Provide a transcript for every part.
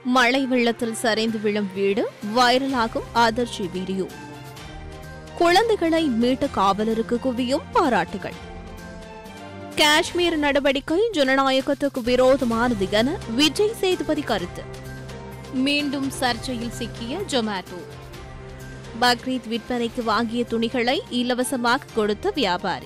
மழை வெள்ளத்தில் சரிந்து விழும் வீடு வைரலாகும் அதிர்ச்சி வீடியோ குழந்தைகளை மீட்ட காவலருக்கு குவியும் பாராட்டுகள் காஷ்மீர் நடவடிக்கை ஜனநாயகத்துக்கு விரோதமானது என விஜய் சேதுபதி கருத்து மீண்டும் சர்ச்சையில் சிக்கிய ஜொமேட்டோ பக்ரீத் விற்பனைக்கு வாங்கிய துணிகளை இலவசமாக கொடுத்த வியாபாரி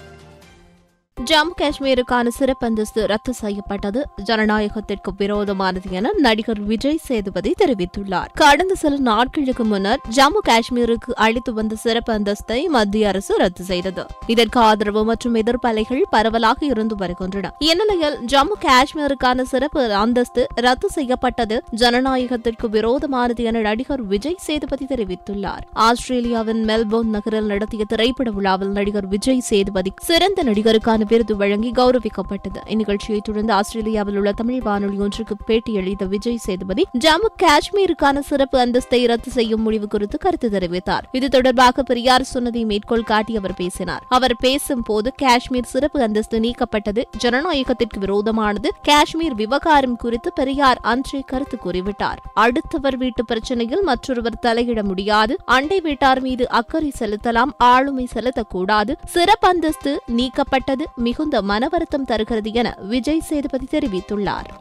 ஜம்மு காஷ்மீருக்கான சிறப்பு அந்தஸ்து ரத்து செய்யப்பட்டது ஜனநாயகத்திற்கு விரோதமானது என நடிகர் விஜய் சேதுபதி தெரிவித்துள்ளார் கடந்த சில நாட்களுக்கு முன்னர் ஜம்மு காஷ்மீருக்கு அளித்து வந்த சிறப்பு அந்தஸ்தை மத்திய அரசு ரத்து செய்தது இதற்கு ஆதரவு மற்றும் எதிர்ப்பலைகள் பரவலாக இருந்து வருகின்றன இந்நிலையில் ஜம்மு காஷ்மீருக்கான சிறப்பு அந்தஸ்து ரத்து செய்யப்பட்டது ஜனநாயகத்திற்கு விரோதமானது என நடிகர் விஜய் சேதுபதி தெரிவித்துள்ளார் ஆஸ்திரேலியாவின் மெல்போர்ன் நகரில் நடத்திய திரைப்பட விழாவில் நடிகர் விஜய் சேதுபதி சிறந்த நடிகருக்கான விருது வழங்கி கௌரவிக்கப்பட்டது இந்நிகழ்ச்சியை தொடர்ந்து ஆஸ்திரேலியாவில் உள்ள தமிழ் வானொலி ஒன்றுக்கு பேட்டியளித்த விஜய் சேதுபதி ஜம்மு காஷ்மீருக்கான சிறப்பு அந்தஸ்தை ரத்து செய்யும் முடிவு குறித்து கருத்து தெரிவித்தார் இது தொடர்பாக பெரியார் சொன்னதை மேற்கோள் காட்டி அவர் பேசினார் அவர் பேசும்போது காஷ்மீர் சிறப்பு அந்தஸ்து நீக்கப்பட்டது ஜனநாயகத்திற்கு விரோதமானது காஷ்மீர் விவகாரம் குறித்து பெரியார் அன்றே கருத்து கூறிவிட்டார் அடுத்தவர் வீட்டு பிரச்சனையில் மற்றொருவர் தலையிட முடியாது அண்டை வீட்டார் மீது அக்கறை செலுத்தலாம் ஆளுமை செலுத்தக்கூடாது சிறப்பு அந்தஸ்து நீக்கப்பட்டது மிகுந்த மனவருத்தம் தருகிறது என விஜய் சேதுபதி தெரிவித்துள்ளார்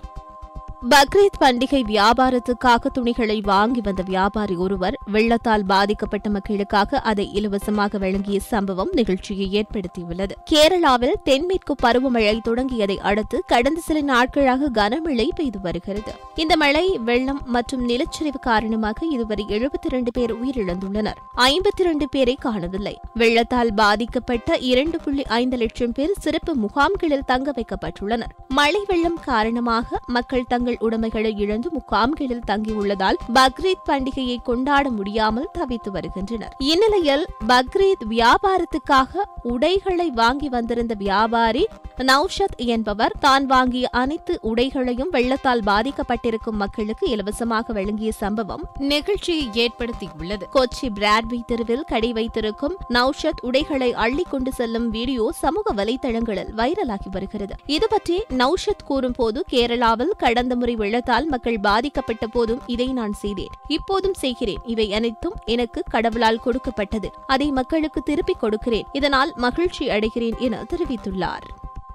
பக்ரீத் பண்டிகை வியாபாரத்துக்காக துணிகளை வாங்கி வந்த வியாபாரி ஒருவர் வெள்ளத்தால் பாதிக்கப்பட்ட மக்களுக்காக அதை இலவசமாக வழங்கிய சம்பவம் நிகழ்ச்சியை ஏற்படுத்தியுள்ளது கேரளாவில் தென்மேற்கு பருவமழை தொடங்கியதை அடுத்து கடந்த சில நாட்களாக கனமழை பெய்து வருகிறது இந்த மழை வெள்ளம் மற்றும் நிலச்சரிவு காரணமாக இதுவரை எழுபத்தி இரண்டு பேர் உயிரிழந்துள்ளனர் ஐம்பத்தி இரண்டு பேரை காணவில்லை வெள்ளத்தால் பாதிக்கப்பட்ட இரண்டு புள்ளி ஐந்து லட்சம் பேர் சிறப்பு முகாம்களில் தங்க வைக்கப்பட்டுள்ளனர் மழை வெள்ளம் காரணமாக மக்கள் தங்கள் உடைமைகளை இழந்து முகாம்களில் தங்கியுள்ளதால் பக்ரீத் பண்டிகையை கொண்டாட முடியாமல் தவித்து வருகின்றனர் இந்நிலையில் பக்ரீத் வியாபாரத்துக்காக உடைகளை வாங்கி வந்திருந்த வியாபாரி நௌஷத் என்பவர் தான் வாங்கிய அனைத்து உடைகளையும் வெள்ளத்தால் பாதிக்கப்பட்டிருக்கும் மக்களுக்கு இலவசமாக வழங்கிய சம்பவம் நிகழ்ச்சியை ஏற்படுத்தியுள்ளது கொச்சி பிராட்வே தெருவில் கடை வைத்திருக்கும் நௌஷத் உடைகளை அள்ளி கொண்டு செல்லும் வீடியோ சமூக வலைதளங்களில் வைரலாகி வருகிறது இது பற்றி நௌஷத் கூறும்போது கேரளாவில் கடந்த முறை வெள்ளத்தால் மக்கள் பாதிக்கப்பட்ட போதும் இதை நான் செய்தேன் இப்போதும் செய்கிறேன் இவை அனைத்தும் எனக்கு கடவுளால் கொடுக்கப்பட்டது அதை மக்களுக்கு திருப்பிக் கொடுக்கிறேன் இதனால் மகிழ்ச்சி அடைகிறேன் என தெரிவித்துள்ளார்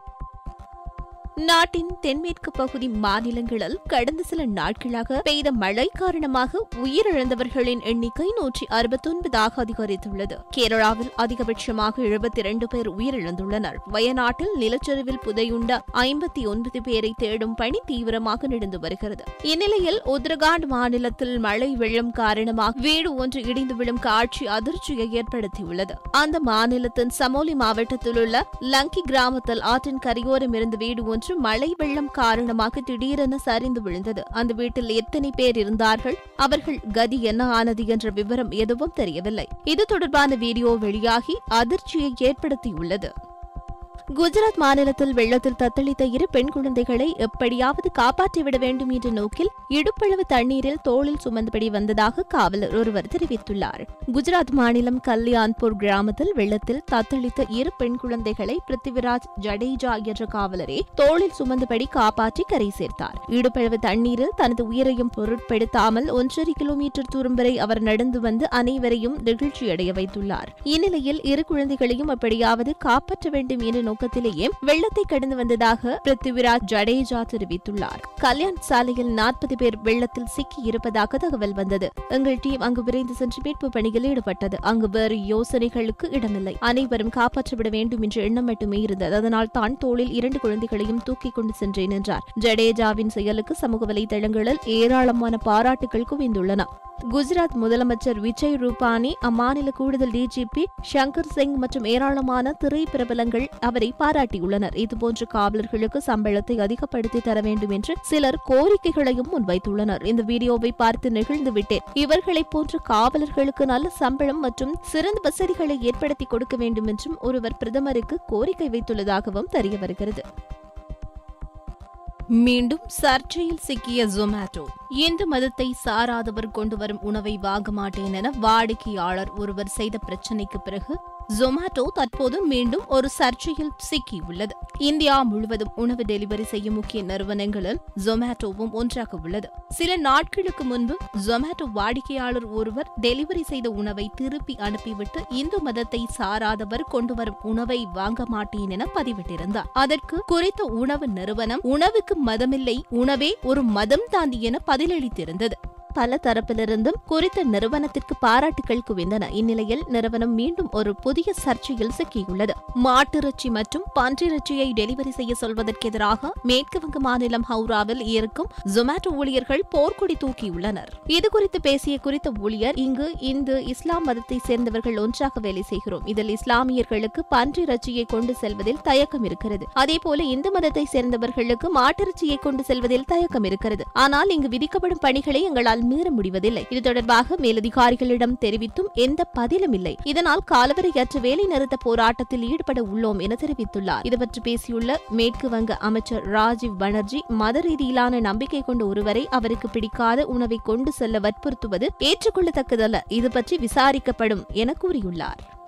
நாட்டின் தென்மேற்கு பகுதி மாநிலங்களில் கடந்த சில நாட்களாக பெய்த மழை காரணமாக உயிரிழந்தவர்களின் எண்ணிக்கை நூற்றி அறுபத்தொன்பதாக அதிகரித்துள்ளது கேரளாவில் அதிகபட்சமாக எழுபத்தி இரண்டு பேர் உயிரிழந்துள்ளனர் வயநாட்டில் நிலச்சரிவில் புதையுண்ட ஐம்பத்தி ஒன்பது பேரை தேடும் பணி தீவிரமாக நடந்து வருகிறது இந்நிலையில் உத்தரகாண்ட் மாநிலத்தில் மழை வெள்ளம் காரணமாக வீடு ஒன்று இடிந்து விழும் காட்சி அதிர்ச்சியை ஏற்படுத்தியுள்ளது அந்த மாநிலத்தின் சமோலி மாவட்டத்தில் உள்ள லங்கி கிராமத்தில் ஆற்றின் கரையோரம் இருந்த வீடு ஒன்று மழை வெள்ளம் காரணமாக திடீரென சரிந்து விழுந்தது அந்த வீட்டில் எத்தனை பேர் இருந்தார்கள் அவர்கள் கதி என்ன ஆனது என்ற விவரம் எதுவும் தெரியவில்லை இது தொடர்பான வீடியோ வெளியாகி அதிர்ச்சியை ஏற்படுத்தியுள்ளது குஜராத் மாநிலத்தில் வெள்ளத்தில் தத்தளித்த இரு பெண் குழந்தைகளை எப்படியாவது காப்பாற்றிவிட வேண்டும் என்ற நோக்கில் இடுப்பளவு தண்ணீரில் தோளில் சுமந்தபடி வந்ததாக காவலர் ஒருவர் தெரிவித்துள்ளார் குஜராத் மாநிலம் கல்யாண்பூர் கிராமத்தில் வெள்ளத்தில் தத்தளித்த இரு பெண் குழந்தைகளை பிருத்திவிராஜ் ஜடேஜா என்ற காவலரே தோளில் சுமந்தபடி காப்பாற்றி கரை சேர்த்தார் இடுப்பளவு தண்ணீரில் தனது உயிரையும் பொருட்படுத்தாமல் ஒன்றரை கிலோமீட்டர் தூரம் வரை அவர் நடந்து வந்து அனைவரையும் நெகிழ்ச்சியடைய வைத்துள்ளார் இந்நிலையில் இரு குழந்தைகளையும் எப்படியாவது காப்பாற்ற வேண்டும் என்ற நோக்கத்திலேயே வெள்ளத்தை கடந்து வந்ததாக பிருத்திவிராஜ் ஜடேஜா தெரிவித்துள்ளார் கல்யாண் சாலையில் நாற்பது பேர் வெள்ளத்தில் சிக்கி இருப்பதாக தகவல் வந்தது எங்கள் டீம் அங்கு விரைந்து சென்று மீட்பு பணியில் ஈடுபட்டது அங்கு வேறு யோசனைகளுக்கு இடமில்லை அனைவரும் காப்பாற்றப்பட வேண்டும் என்ற எண்ணம் மட்டுமே இருந்தது அதனால் தான் தோளில் இரண்டு குழந்தைகளையும் தூக்கிக் கொண்டு சென்றேன் என்றார் ஜடேஜாவின் செயலுக்கு சமூக வலைதளங்களில் ஏராளமான பாராட்டுகள் குவிந்துள்ளன குஜராத் முதலமைச்சர் விஜய் ரூபானி அம்மாநில கூடுதல் டிஜிபி சங்கர் சிங் மற்றும் ஏராளமான திரை பிரபலங்கள் அவரை பாராட்டியுள்ளனர் இதுபோன்ற காவலர்களுக்கு சம்பளத்தை அதிகப்படுத்தி தர வேண்டும் என்று சிலர் கோரிக்கைகளையும் முன்வைத்துள்ளனர் இந்த வீடியோவை பார்த்து நெகிழ்ந்து விட்டேன் இவர்களைப் போன்ற காவலர்களுக்கு நல்ல சம்பளம் மற்றும் சிறந்த வசதிகளை ஏற்படுத்தி கொடுக்க வேண்டும் என்றும் ஒருவர் பிரதமருக்கு கோரிக்கை வைத்துள்ளதாகவும் தெரிய வருகிறது மீண்டும் சர்ச்சையில் சிக்கிய ஜொமேட்டோ இந்து மதத்தை சாராதவர் கொண்டு வரும் உணவை வாங்க மாட்டேன் என வாடிக்கையாளர் ஒருவர் செய்த பிரச்சினைக்கு பிறகு ஜொமாட்டோ தற்போது மீண்டும் ஒரு சர்ச்சையில் சிக்கியுள்ளது இந்தியா முழுவதும் உணவு டெலிவரி செய்யும் முக்கிய நிறுவனங்களில் ஜொமாட்டோவும் ஒன்றாக உள்ளது சில நாட்களுக்கு முன்பு ஜொமாட்டோ வாடிக்கையாளர் ஒருவர் டெலிவரி செய்த உணவை திருப்பி அனுப்பிவிட்டு இந்து மதத்தை சாராதவர் கொண்டு வரும் உணவை வாங்க மாட்டேன் என பதிவிட்டிருந்தார் அதற்கு குறித்த உணவு நிறுவனம் உணவுக்கு மதமில்லை உணவே ஒரு மதம் தாண்டி என பதிலளித்திருந்தது பல தரப்பிலிருந்தும் குறித்த நிறுவனத்திற்கு பாராட்டுகள் குவிந்தன இந்நிலையில் நிறுவனம் மீண்டும் ஒரு புதிய சர்ச்சையில் சிக்கியுள்ளது மாட்டிறைச்சி மற்றும் பன்றிறைச்சியை டெலிவரி செய்ய சொல்வதற்கு எதிராக மேற்கு வங்க மாநிலம் ஹவுராவில் இருக்கும் ஜொமாட்டோ ஊழியர்கள் போர்க்கொடி தூக்கியுள்ளனர் இதுகுறித்து பேசிய குறித்த ஊழியர் இங்கு இந்து இஸ்லாம் மதத்தை சேர்ந்தவர்கள் ஒன்றாக வேலை செய்கிறோம் இதில் இஸ்லாமியர்களுக்கு பன்றிறைச்சியை கொண்டு செல்வதில் தயக்கம் இருக்கிறது அதேபோல இந்து மதத்தை சேர்ந்தவர்களுக்கு மாட்டிறைச்சியை கொண்டு செல்வதில் தயக்கம் இருக்கிறது ஆனால் இங்கு விதிக்கப்படும் பணிகளை எங்களால் மீற முடிவதில்லை இது தொடர்பாக மேலதிகாரிகளிடம் தெரிவித்தும் எந்த பதிலும் இல்லை இதனால் காலவரையற்ற வேலை நிறுத்த போராட்டத்தில் ஈடுபட உள்ளோம் என தெரிவித்துள்ளார் இது பற்றி பேசியுள்ள மேற்கு வங்க அமைச்சர் ராஜீவ் பானர்ஜி மத ரீதியிலான நம்பிக்கை கொண்ட ஒருவரை அவருக்கு பிடிக்காத உணவை கொண்டு செல்ல வற்புறுத்துவது ஏற்றுக்கொள்ளத்தக்கதல்ல இது பற்றி விசாரிக்கப்படும் என கூறியுள்ளார்